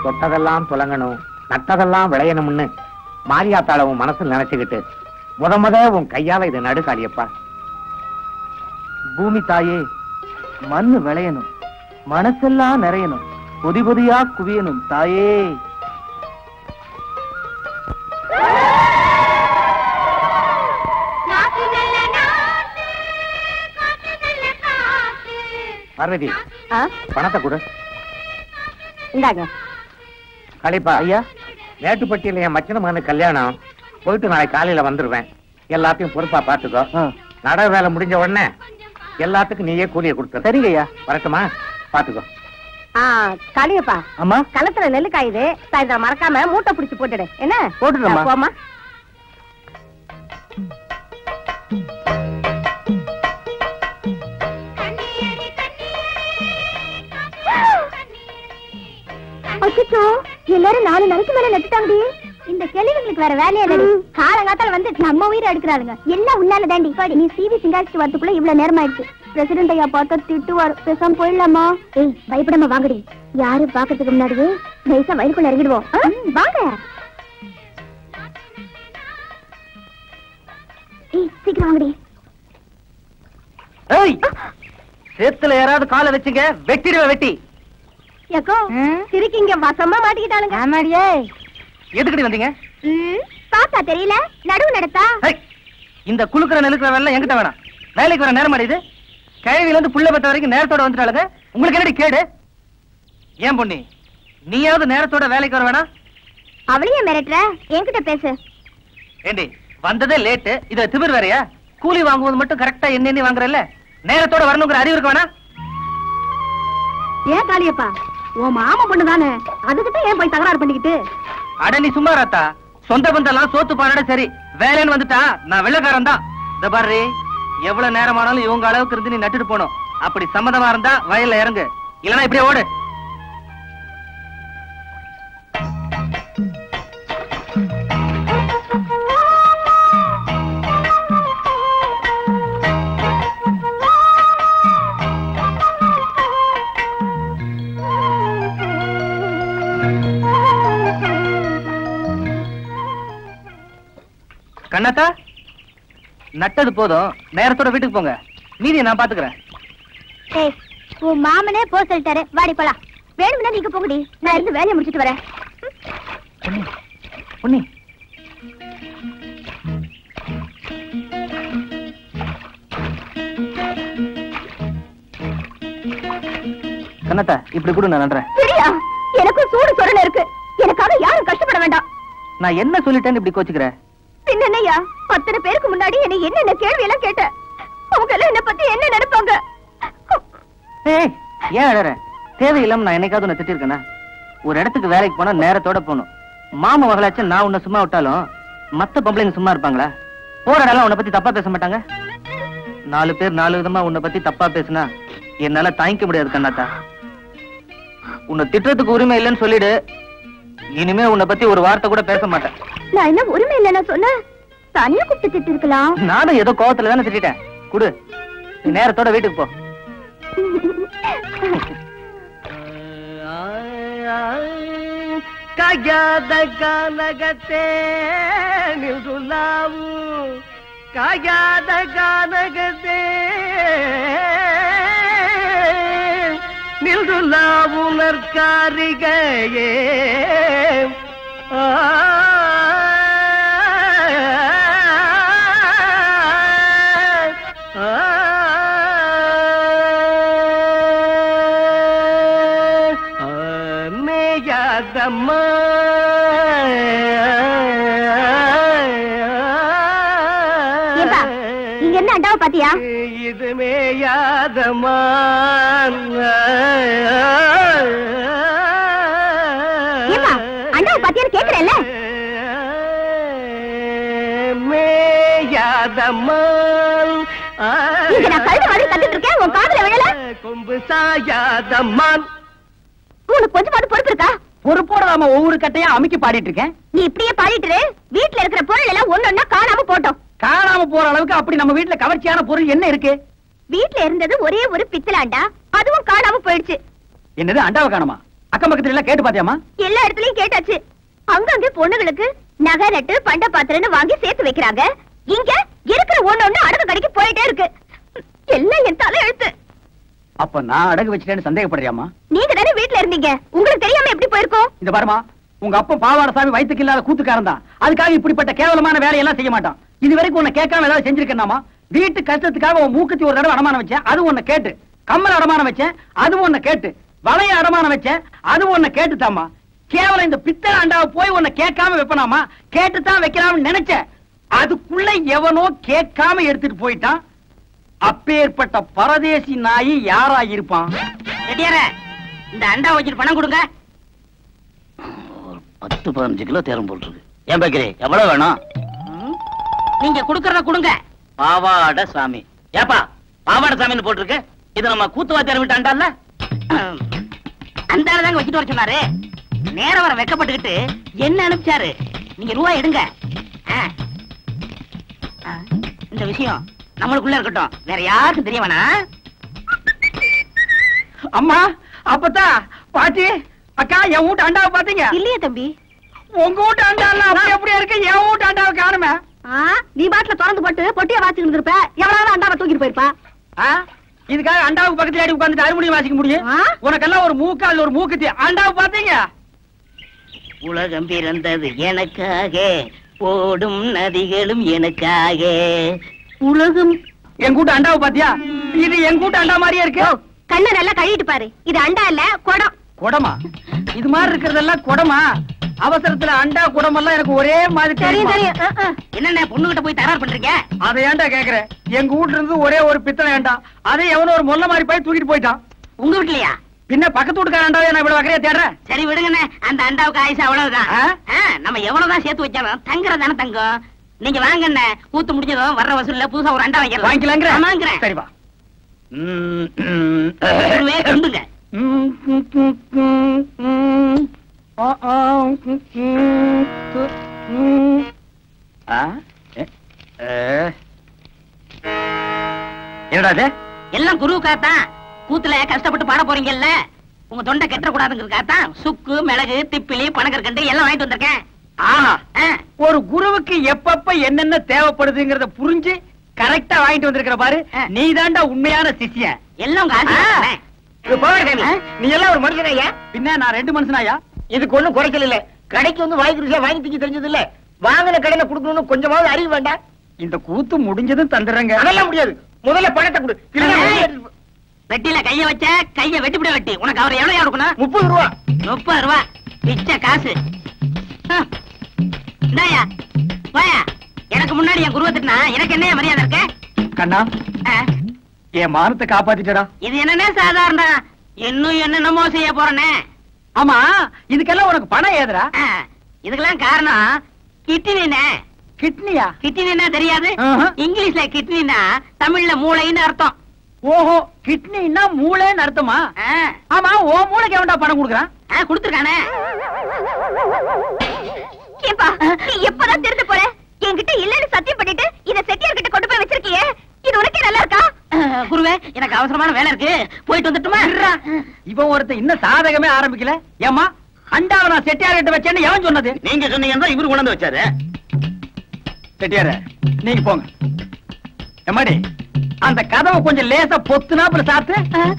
தொட்டதெல்லாம் துலங்கணும் நட்டதெல்லாம் விளையணும்னு மாரியாத்தாள உன் மனசுல நினைச்சுக்கிட்டு முத முத உன் கையால இதை நடுக்காளியப்பா பூமி தாயே மண்ணு விளையணும் மனசெல்லாம் நிறையணும் பொதி பொதியா குவியணும் தாயே பார்வதி ஆ, பணத்தை கொடு இந்தாங்க கழிப்பா ஐயா மேட்டுப்பட்டியில என் மச்சன மகனுக்கு கல்யாணம் போயிட்டு நாளைக்கு காலையில வந்துருவேன் எல்லாத்தையும் பொறுப்பா பாத்துக்கோ ஆ, நட வேலை முடிஞ்ச உடனே எல்லாத்துக்கும் நீயே கூலியை கொடுத்துரு சரிங்க ஐயா வரட்டுமா பாத்துக்கோ ஆ காளியப்பா அம்மா களத்துல நெல்லு காயுது சாயந்தரம் மறக்காம மூட்டை பிடிச்சு போட்டுடு என்ன போட்டுடுறேம்மா. ஆ, போம்மா அச்சோ எல்லாரும் நாலு நாளைக்கு மேல நட்டுட்டாங்கடி இந்த கேள்விகளுக்கு வேற வேலையா இல்லடி காலங்காத்தால வந்து நம்ம உயிரை எடுக்கிறாளுங்க எல்லாம் உன்னால தாண்டி பாடி நீ சிவி சிங்காரிச்சு வரதுக்குள்ள இவ்வளவு நேரம் ஆயிடுச்சு பிரசிடண்ட் ஐயா பார்த்தா திட்டுவார் பேசாம போயிடலாமா ஏய் பயப்படாம வாங்கடி யாரு பாக்கிறதுக்கு முன்னாடியே நைசா வயிறுக்குள்ள இறங்கிடுவோம் ஆ, வாங்க ஏய் சீக்கிரம் வாங்கடி ஏய் சேத்துல யாராவது காலை வச்சுங்க வெட்டிடுவேன் வெட்டி எக்கோ திருக்கி இங்க வசமா மாட்டிக்கிட்டாளுங்க ஆமாடியே எதுக்கடி வந்தீங்க ம், பார்த்தா தெரியல நடுவு நடத்தா ஏய், இந்த குளுக்குற நெலுக்குற வேலை என்கிட்ட வேணாம் வேலைக்கு வர நேரம் இது கிழவில இருந்து புள்ள பத்த வரைக்கும் நேரத்தோட வந்துட்டாளுங்க உங்களுக்கு என்னடி கேடு ஏன் பொண்ணி நீயாவது நேரத்தோட வேலைக்கு வர வேணாம் அவளையே மிரட்டுற என்கிட்ட பேசு ஏண்டி வந்ததே லேட்டு இதுல திமிர் வேறயா கூலி வாங்குவது மட்டும் கரெக்டா என்ன எண்ணி வாங்குறல்ல நேரத்தோட வரணுங்கிற அறிவு இருக்க வேணா ஏன் காளியப்பா உன் மாமா பொண்ணு தானே அதுக்கிட்ட ஏன் போய் தகராறு பண்ணிக்கிட்டு அட நீ சும்மா ராத்தா சொந்த பந்தெல்லாம் சோத்து பானட சரி வேலைன்னு வந்துட்டா நான் வெள்ளக்காரன் தான் இந்த பாரு எவ்வளவு நேரமானாலும் இவங்க அளவுக்கு இருந்து நீ நட்டுட்டு போகணும் அப்படி சம்மதமா இருந்தா வயல்ல இறங்கு இல்லனா இப்படியே ஓடு கண்ணாத்தா நட்டது போதும் நேரத்தோட வீட்டுக்கு போங்க மீதியை நான் பாத்துக்கிறேன் ஏய் உன் மாமனே போ சொல்லிட்டாரு வாடி போலாம் வேணும்னா நீங்க போகடி நான் இருந்து வேலையை முடிச்சிட்டு வரேன் பொன்னி பொன்னி கண்ணாத்தா இப்படி கூட நான் நன்றேன் சரியா எனக்கும் சூடு சொரணை இருக்கு எனக்காக யாரும் கஷ்டப்பட வேண்டாம் நான் என்ன சொல்லிட்டேன்னு இப்படி கோச்சுக்கிற பின்ன என்னய்யா அத்தனை பேருக்கு முன்னாடி என்னை என்னென்ன கேள்வி எல்லாம் கேட்ட அவங்க எல்லாம் என்ன பத்தி என்ன நினைப்பாங்க ஏய் ஏன் அழற தேவையில்லாம நான் என்னைக்காவது உன்னை திட்டிருக்கேனா ஒரு இடத்துக்கு வேலைக்கு போனா நேரத்தோட போகணும் மாமா மகளாச்சும் நான் உன்னை சும்மா விட்டாலும் மத்த பொம்பளைங்க சும்மா இருப்பாங்களா போற இடம் உன்னை பத்தி தப்பா பேச மாட்டாங்க நாலு பேர் நாலு விதமா உன்னை பத்தி தப்பா பேசினா என்னால தாங்கிக்க முடியாது கண்ணாத்தா உன்னை திட்டுறதுக்கு உரிமை இல்லைன்னு சொல்லிடு இனிமே உன்னை பத்தி ஒரு வார்த்தை கூட பேச மாட்டேன் நான் என்ன உரிமை இல்லைன்னு சொன்னேன் தனியா கூப்பிட்டு திட்டு இருக்கலாம் நானும் ஏதோ கோவத்துல தானே திட்டிட்டேன் குடு நீ நேரத்தோட வீட்டுக்கு போ ಕಾಗ್ಯಾದ ಗಾನಗತೆ ನಿಲ್ದುಲಾವು ಕಾಗ್ಯಾದ ಗಾನಗತೆ ನಿಲ್ದುಲಾವು ನರ್ಕಾರಿಗೆಯೇ மேயாதம்மா ஏப்பா இங்க இருந்து அண்டாவை பாத்தியா இது மேயாதம்மா ஏப்பா அண்டாவை பாத்தியான்னு கேக்குறேன்ல மேயாதம்மான் இங்க நான் கழுத மாதிரி கத்திட்டு இருக்கேன் உன் காதுல விழல கொம்பு சாயாதம்மான் உனக்கு கொஞ்சமாவது பொறுப்பு இருக்கா பொறுப்போட நாம ஒவ்வொரு கட்டையா அமுக்கி பாடிட்டு இருக்கேன் நீ இப்படியே பாடிட்டு இரு. வீட்ல இருக்கிற பொருள் எல்லாம் ஒன்னொன்னா காணாம போட்டோம் காணாம போற அளவுக்கு அப்படி நம்ம வீட்டுல கவர்ச்சியான பொருள் என்ன இருக்கு வீட்ல இருந்தது ஒரே ஒரு பித்தலாண்டா அதுவும் காணாம போயிடுச்சு என்னது அண்டாவை காணுமா அக்கம் பக்கத்துல எல்லாம் கேட்டு பாத்தியாமா எல்லா இடத்துலயும் கேட்டாச்சு அங்கங்க பொண்ணுங்களுக்கு நகை நட்டு பண்ட பாத்திரம்னு வாங்கி சேர்த்து வைக்கிறாங்க இங்க இருக்கிற ஒண்ணு ஒண்ணு அடகு கடைக்கு போயிட்டே இருக்கு எல்லாம் என் தலை எழுத்து அப்ப நான் அடகு வச்சிட்டேன்னு சந்தேகப்படுறியாமா நீங்க தானே வீட்ல இருந்தீங்க உங்களுக்கு தெரியாம எப்படி போயிருக்கோம் இந்த பாருமா உங்க அப்பா பாவாடசாமி வயிற்றுக்கு இல்லாத கூத்துக்காரன் தான் அதுக்காக இப்படிப்பட்ட கேவலமான வேலையெல்லாம் செய்ய மாட்டான் இது வரைக்கும் உன்னை கேட்காம ஏதாவது செஞ்சிருக்கேனாமா வீட்டு கஷ்டத்துக்காக உன் மூக்குத்தி ஒரு தடவை அடமானம் வச்சேன் அது உன்னை கேட்டு கம்மல் அடமானம் வச்சேன் அது உன்னை கேட்டு வளைய அடமானம் வச்சேன் அது உன்னை கேட்டுதாம்மா கேவலம் இந்த பித்தளை அண்டாவை போய் உன்னை கேட்காம வைப்பனாமா கேட்டுத்தான் வைக்கலாம்னு நினைச்சேன் அதுக்குள்ள எவனோ கேட்காம எடுத்துட்டு போயிட்டான் அப்பேற்பட்ட பரதேசி நாயி யாரா இருப்பான் ரெட்டியார இந்த அண்டா வச்சுட்டு பணம் கொடுங்க ஒரு பத்து பதினஞ்சு கிலோ தேரம் போட்டுருக்கு ஏன் பேக்கரி எவ்வளவு வேணும் ம், நீங்க குடுக்கறத கொடுங்க பாவாட சாமி ஏப்பா பாவாட சாமின்னு போட்டிருக்கு இது நம்ம கூத்துவாத்தியார் விட்டு அண்டால அந்த ஆளு தாங்க வச்சுட்டு வர சொன்னாரு நேரம் வர வெக்கப்பட்டுக்கிட்டு என்ன அனுப்பிச்சாரு நீங்க ரூபாய் எடுங்க ஆ. ஆ, இந்த விஷயம் நம்மளுக்குள்ள இருக்கட்டும் வேற யாருக்கும் தெரிய வேணாம் அம்மா அப்பத்தா பாட்டி அக்கா என் வீட்டு அண்டாவை பாத்தீங்க இல்லையே தம்பி உங்க வீட்டு அண்டாலாம் அப்படி அப்படியே இருக்கு என் வீட்டு அண்டாவை காணுமே ஆ, நீ பாட்டுல திறந்து போட்டு பொட்டிய வாச்சிட்டு இருப்ப எவ்வளவு அண்டாவை தூக்கிட்டு போயிருப்பா ஆ? இதுக்காக அண்டாவுக்கு பக்கத்துல அடி உட்கார்ந்துட்டு அறுமணி வாசிக்க முடியும் ஆ? உனக்கெல்லாம் ஒரு மூக்கா இல்ல ஒரு மூக்குத்தி அண்டாவை பாத்தீங்க உலகம் பிறந்தது எனக்காக ஓடும் நதிகளும் எனக்காக உலகம் என் கூட்டு அண்டாவை பாத்தியா இது என் கூட்டு அண்டா மாதிரியே இருக்கு கண்ணை நல்லா கழுவிட்டு பாரு இது அண்டா இல்ல குடம் குடமா இது மாதிரி இருக்கிறதெல்லாம் குடமா அவசரத்துல அண்டா குடமெல்லாம் எனக்கு ஒரே மாதிரி தெரியும் தெரியுமா? தெரியும் ஆ, ஆ. என்னென்ன பொண்ணுகிட்ட போய் தகராறு பண்றீங்க அதை ஏன்டா கேக்குறேன் எங்க வீட்டுல இருந்து ஒரே ஒரு பித்தளை ஏன்டா அதை எவனோ ஒரு மொல்ல மாதிரி போய் தூக்கிட்டு போயிட்டான் உங்க வீட்லயா பின்ன பக்கத்து வீட்டுக்கார அண்டாவை நான் இவ்வளவு வகையா தேடுறேன் சரி விடுங்கண்ணே அந்த அண்டாவுக்கு ஆயுசு அவ்வளவுதான் ஆ? ஆ, நம்ம எவ்வளவுதான் சேர்த்து வச்சாலும் தங்குறது தானே தங்கம் நீங்க வாங்கண்ணே கூத்து முடிஞ்சதும் வர்ற வசூல்ல புதுசா ஒரு அண்டா வைக்கலாம் வாங்கிக்கலாங்கிற ஆமாங்கிறேன் சரி வா ம், ம். ஒருவே கொண்டுங்க ஆ? எ, ஏ. என்னடா இது எல்லாம் குருவுக்காத்தான் கூத்துல கஷ்டப்பட்டு பாட போறீங்கல்ல உங்க தொண்டை கெட்ட கூடாதுங்கிறதுக்காகத்தான் சுக்கு மிளகு திப்பிலி பனகற்கண்டு எல்லாம் வாங்கிட்டு வந்திருக்கேன் ஆஹா ஆ, ஒரு குருவுக்கு எப்பப்ப என்னென்ன தேவைப்படுதுங்கறத புரிஞ்சு கரெக்டா வாங்கிட்டு வந்திருக்கிற பாரு ஆ. நீ தாண்டா உண்மையான சிஷ்யன் எல்லாம் உங்க ஆசீர்வாதம்ண்ணே. இது போகாத சாமி. ஆ? நீ எல்லாம் ஒரு மனுஷனாயா பின்ன நான் ரெண்டு மனுஷனாயா இதுக்கு ஒண்ணும் குறைச்சல் இல்ல கடைக்கு வந்து வாங்கி ருசியா வாங்கி திங்க தெரிஞ்சது இல்ல வாங்கின கடனை கொடுக்கணும்னு கொஞ்சமாவது அறிவு வேண்டாம் இந்த கூத்து முடிஞ்சதும் தந்துடுறேங்க அதெல்லாம் முடியாது முதல்ல பணத்தை கொடு இல்லைன்னா ஏய். வெளியே எடுத்துட்டு போ. வெட்டில கைய வச்ச கைய வெட்டிவிட வெட்டி உனக்கு அவர் எவ்வளவு கொடுக்கணும் முப்பது ரூபா முப்பது ரூபா பிச்சை காசு ஹம். இந்தாயா போயா எனக்கு முன்னாடி என் குருவை திட்டினா எனக்கு என்ன மரியாதை இருக்கு கண்ணா ஆ, என் மானத்தை காப்பாத்திட்டடா இது என்னன்னே சாதாரண இன்னும் என்னென்னமோ செய்ய போறேனே ஆமா இதுக்கெல்லாம் உனக்கு பணம் ஏதுடா ஆ, இதுக்கெல்லாம் காரணம் கிட்னினே கிட்னியா கிட்னினா தெரியாது ஆஹா. இங்கிலீஷ்ல கிட்னினா தமிழ்ல மூளைன்னு அர்த்தம் ஓஹோ கிட்னின்னா மூளைன்னு அர்த்தமா ஆ, ஆமா ஓ மூளைக்கு எவன்டா பணம் கொடுக்குறான் ஆ, கொடுத்திருக்கானே ஏப்பா நீ எப்பதான் திருந்த போற என்கிட்ட இல்லன்னு சத்தியம் பண்ணிட்டு இத செட்டியார் கிட்ட கொண்டு போய் வச்சிருக்கியே இது உனக்கே நல்லா இருக்கா ஆ, குருவே எனக்கு அவசரமான வேலை இருக்கு போயிட்டு வந்துட்டுமா இவன் ஒருத்தன் இன்னும் சாதகமே ஆரம்பிக்கல ஏமா அண்டாவை நான் செட்டியார் கிட்ட வச்சேன்னு எவன் சொன்னது நீங்க சொன்னீங்கன்னா இவரு கொண்டு வந்து வச்சாரு செட்டியார நீங்க போங்க எம்மாடி அந்த கதவை கொஞ்சம் லேசா பொத்துனாப்புல சாத்து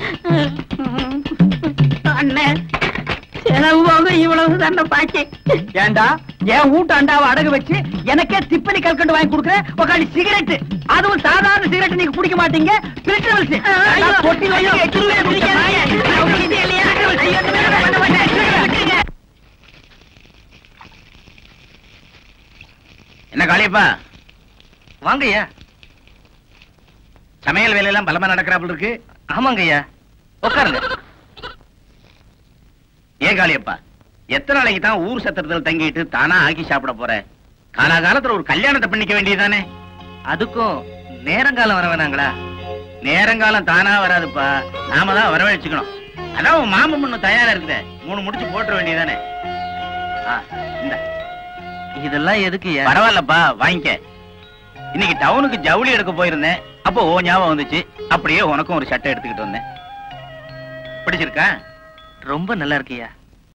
அண்ணே செலவு போக இவ்வளவு தண்டை பாக்கி ஏண்டா என் வீட்டு அண்டாவை அடகு வச்சு எனக்கே திப்பலி கல்கண்டு வாங்கி கொடுக்குறேன் உக்காடி சிகரெட் அதுவும் சாதாரண சிகரெட் நீங்க குடிக்க மாட்டீங்க பிரிட்டபிள்ஸ் கொட்டி என்ன காளியப்பா வாங்கய்யா சமையல் வேலையெல்லாம் பலமா நடக்கிறாப்புல இருக்கு ஆமாங்கய்யா உட்காருங்க ஏன் காளியப்பா எத்தனை நாளைக்கு தான் ஊர் சத்திரத்தில் தங்கிட்டு தானா ஆக்கி சாப்பிட போற காலாகாலத்துல ஒரு கல்யாணத்தை பண்ணிக்க வேண்டியதுதானே அதுக்கும் நேரங்காலம் வர வேணாங்களா நேரங்காலம் தானா வராதுப்பா நாம தான் வரவழைச்சுக்கணும் அதான் உன் மாமன் பொண்ணு தயாரா இருக்குதே மூணு முடிச்சு போட்டுற வேண்டியதானே இந்த இதெல்லாம் எதுக்குயா பரவாயில்லப்பா வாங்கிக்க இன்னைக்கு டவுனுக்கு ஜவுளி எடுக்க போயிருந்தேன் அப்போ ஓ ஞாபகம் வந்துச்சு அப்படியே உனக்கும் ஒரு சட்டை எடுத்துக்கிட்டு வந்தேன் பிடிச்சிருக்கா ரொம்ப நல்லா இருக்குயா